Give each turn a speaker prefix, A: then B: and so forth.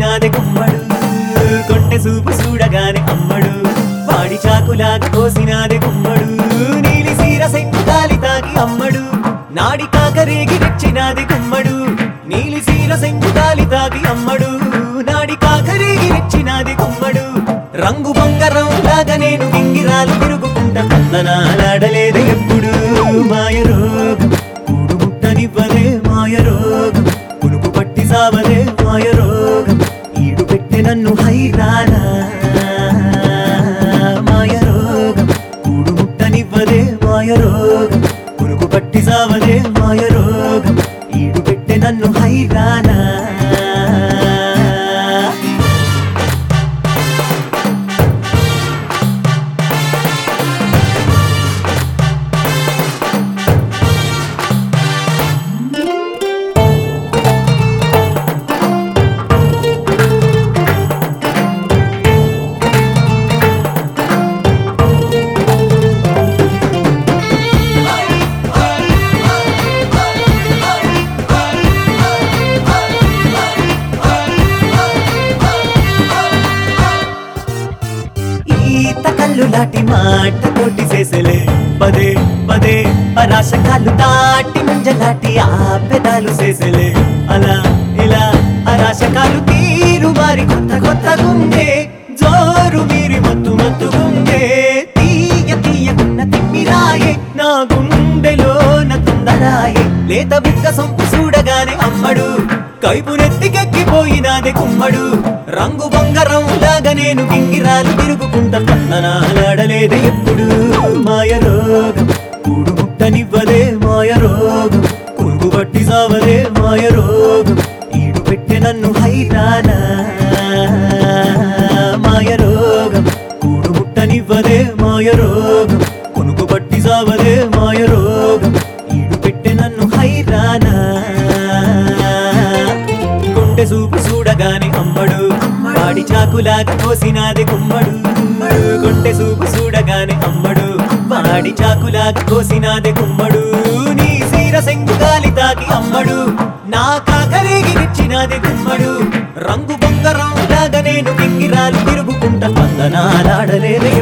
A: కోసినాది గుమ్మడు కొంటె సూపు చూడగానే అమ్మడు వాడి చాకులాగా కోసినాది గుమ్మడు నీలి సీర సెంగు గాలి తాకి అమ్మడు నాడి కాకరేగి రెచ్చినాది గుమ్మడు నీలి సీర సెంగు గాలి తాకి అమ్మడు నాడి కాకరేగి రెచ్చినాది గుమ్మడు రంగు బంగారం లాగా నేను గింగిరాలు తిరుగుకుంటా కందనాలాడలేదు ఎప్పుడు మాయ రోగం కూడు ముట్టనివ్వదే మాయ రోగం పులుపు పట్టి సావదే మాయ రోగం ఈడు పెట్టి నన్ను హైరానా మాయ రోగం కూడు ముట్టనివ్వదే మాయ రోగం పులుపు పట్టి సావదే మాయ రోగం ఈడు పెట్టి నన్ను హైరానా ఈత కళ్ళు లాంటి మాట తోటి చేసలే పదే పదే పరాశ కాళ్ళు దాటి ముంజలాంటి ఆ పెదాలు చేసలే అలా ఇలా అరాశకాలు తీరు మారి కొత్త కొత్త గుండె జోరు మీరి మత్తు మత్తు గుండె తీయ తీయకున్న తిమ్మిరాయే నా గుండెలో తొందరాయే లేత బుక్క సొంపు చూడగానే అమ్మడు కైపు నెత్తికెక్కిపోయినాది కుమ్మడు రంగు బంగారం లాగా నేను గింగిరాలు తిరుగుకుంటా కన్ననాలాడలేదే ఎప్పుడు మాయ రోగం కూడు ముట్టనివ్వదే మాయ రోగం పురుగు పట్టి సావదే మాయ రోగం ఈడు పెట్టి నన్ను హైరానా మాయ రోగం కూడు ముట్టనివ్వదే మాయ రోగం కొనుకు పట్టి సావదే మాయ రోగం ఈడు పెట్టి నన్ను హైరానా గుండె సూపు చూడగానే అమ్మడు వాడి చాకులాగా కోసినాది గుమ్మడు గుండె సూపు చూడగానే అమ్మడు వాడి చాకులాగా కోసినాది గుమ్మడు నీ సీర సెంగు గాలి తాకి అమ్మడు నా కాకరేగి విచ్చినాది గుమ్మడు రంగు బంగారం లాగా నేను గింగిరాలు తిరుగుకుంటా వందనాలాడలేదే